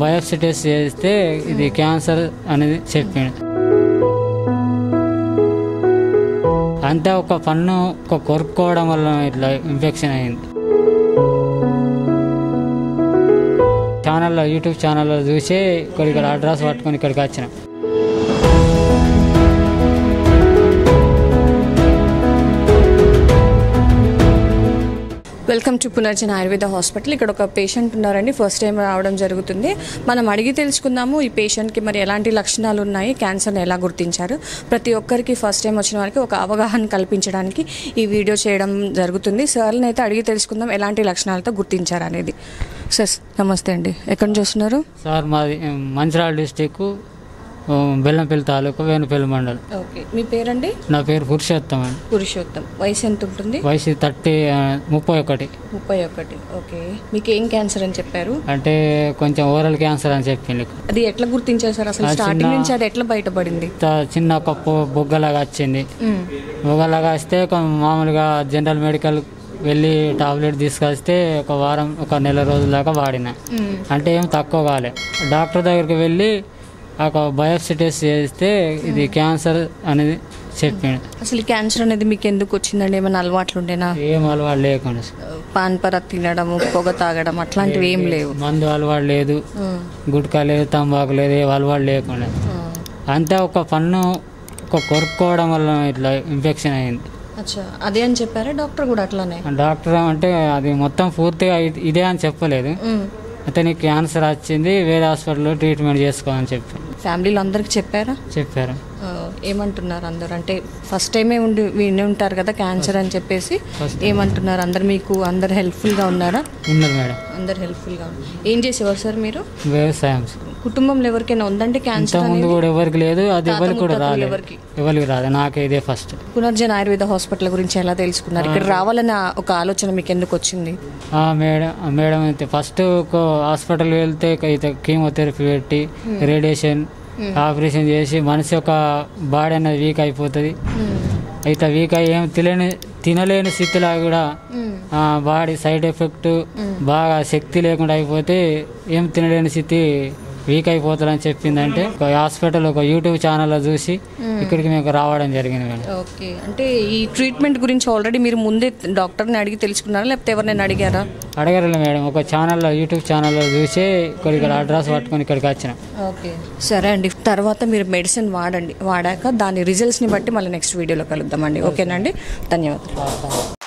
Biopsy test చేస్తే ఇది cancer అనేది చెప్పిండు అంతే ఒక పన్ను ఒక కొరుక్కోవడం వల్ల ఇట్లా ఇన్ఫెక్షన్ అయింది ఛానల్లో యూట్యూబ్ ఛానల్లో చూసి ఇక్కడ ఇక్కడ అడ్రస్ పట్టుకొని ఇక్కడికి వచ్చిన welcome to Punarjana Ayurveda hospital ఇక్కడ ఒక పేషెంట్ ఉన్నారండి ఫస్ట్ టైం రావడం జరుగుతుంది మనం అడిగి తెలుసుకుందాము ఈ పేషెంట్కి మరి ఎలాంటి లక్షణాలు ఉన్నాయి క్యాన్సర్ని ఎలా గుర్తించారు ప్రతి ఒక్కరికి ఫస్ట్ టైం వచ్చిన వారికి ఒక అవగాహన కల్పించడానికి ఈ వీడియో చేయడం జరుగుతుంది సార్ని అయితే అడిగి తెలుసుకుందాం ఎలాంటి లక్షణాలతో గుర్తించారు అనేది సార్ నమస్తే అండి ఎక్కడి నుంచి వస్తున్నారు సార్ మాది ఉమ్, మంచిర్యాల డిస్టిక్ బెల్లంపల్లి తాలూకు వేణుపల్లి మండలం ఓకే మీ పేరండి నా పేరు పురుషోత్తం అండి పురుషోత్తం వయసు ఎంత ఉంటుంది వయసు థర్టీ ఆ, ముప్పై ఒకటి ముప్పై ఒకటి ఓకే మీకు ఏం క్యాన్సర్ అని చెప్పారు అంటే కొంచెం ఓరల్ క్యాన్సర్ అని చెప్పింది అది ఎట్లా గుర్తించారు సార్ అసలు ఆ స్టార్టింగ్ చిన్న- నుంచి అది ఎట్లా బయటపడింది త- చిన్న ఒక పొ- బొగ్గలాగా వచ్చింది మ్మ్. బొగ్గలాగా వస్తే కొ- మామూలుగా జనరల్ మెడికల్ వెళ్ళి టాబ్లెట్ తీసుకొస్తే ఒక వారం ఒక నెల రోజుల దాకా వాడిన మ్మ్. అంటే ఏం తక్కువ కాలే డాక్టర్ దగ్గరికి వెళ్ళి ఒక బయోప్సీ టెస్ట్ చేస్తే ఇది క్యాన్సర్ అనేది చెప్పిండు అసలు ఈ క్యాన్సర్ అనేది మీకు ఎందుకు వచ్చిందండి ఏమైనా అలవాట్లు ఉండేనా ఏం అలవాటు లేకుండా పాన్ పర తినడం పొగ తాగడం అట్లాంటివి ఏం లేవు మందు అలవాటు లేదు మ్మ్. గుట్కా లేదు తంబాకు లేదు ఏ అలవాటు లేకుండా మ్మ్. అంతే ఒక పన్ను ఒక కొరుక్కోవడం వల్ల ఇట్లా ఇన్ఫెక్షన్ అయింది అచ్చా అదే అని చెప్పారా డాక్టర్ కూడా అట్లానే డాక్టర్ అంటే అది మొత్తం పూర్తిగా ఇ- ఇదే అని చెప్పలేదు మ్మ్. అయితే నీకు క్యాన్సర్ వచ్చింది వేరే హాస్పిటల్లో ట్రీట్మెంట్ చేసుకోవాలని చెప్పి ఫ్యామిలీలో అందరికి చెప్పారా చెప్పారు ఆ, ఏమంటున్నారు అందరు అంటే ఫస్ట్ టైమే ఉండి విని ఉంటారు కదా క్యాన్సర్ అని చెప్పేసి First ఏమంటున్నారు అందరు మీకు అందరు హెల్ప్ఫుల్గా ఉన్నారా ఉన్నారు మేడం అందరు హెల్ప్ఫుల్గా ఉన్నారు ఏం చేసేవారు సార్ మీరు వ్యవసాయం కుటుంబంలో ఎవరికైనా ఉందంటే ఇంత క్యాన్సర్ ముందు కూడా ఎవరికి లేదు అది తాత ఎవరికి కూడా ముత్తాతలు రాలేదు ఎవరికి? ఎవరికి రాదు నాకే ఇదే ఫస్ట్ పునర్జన ఆయుర్వేద హాస్పిటల్ గురించి ఎలా తెలుసుకున్నారు ఇక్కడ రావాలన్న ఒక ఆలోచన మీకు ఎందుకు వచ్చింది ఆ మేడం ఆ మేడం అయితే ఫస్ట్ ఒక హాస్పిటల్ వెళ్తే అయితే కీమోథెరపీ పెట్టి రేడియేషన్ ఆపరేషన్ చేసి మనిషి యొక్క బాడీ అనేది వీక్ అయిపోతుంది అయితే వీక్ అయ్యి ఏం తెలియని తినలేని స్థితిలో కూడా ఆ బాడీ సైడ్ ఎఫెక్ట్ బాగా శక్తి లేకుండా అయిపోతే ఏం తినలేని స్థితి వీక్ అయిపోతారని చెప్పిందంటే ఒక హాస్పిటల్ ఒక యూట్యూబ్ ఛానల్లో చూసి ఇక్కడికి మేము రావడం జరిగింది మేడం ఓకే అంటే ఈ ట్రీట్మెంట్ గురించి ఆల్రెడీ మీరు ముందే డాక్టర్ని అడిగి తెలుసుకున్నారా లేకపోతే ఎవరినైనా అడిగారా అడగలేదు మేడం ఒక ఛానల్లో యూట్యూబ్ ఛానల్లో చూసి ఇక్కడ ఇక్కడ అడ్రస్ పట్టుకొని ఇక్కడికి వచ్చిన ఓకే సరే అండి తర్వాత మీరు మెడిసిన్ వాడండి వాడాక దాని రిజల్ట్స్ని బట్టి మళ్ళీ నెక్స్ట్ వీడియోలో కలుద్దామండి ఓకేనండి ధన్యవాదాలు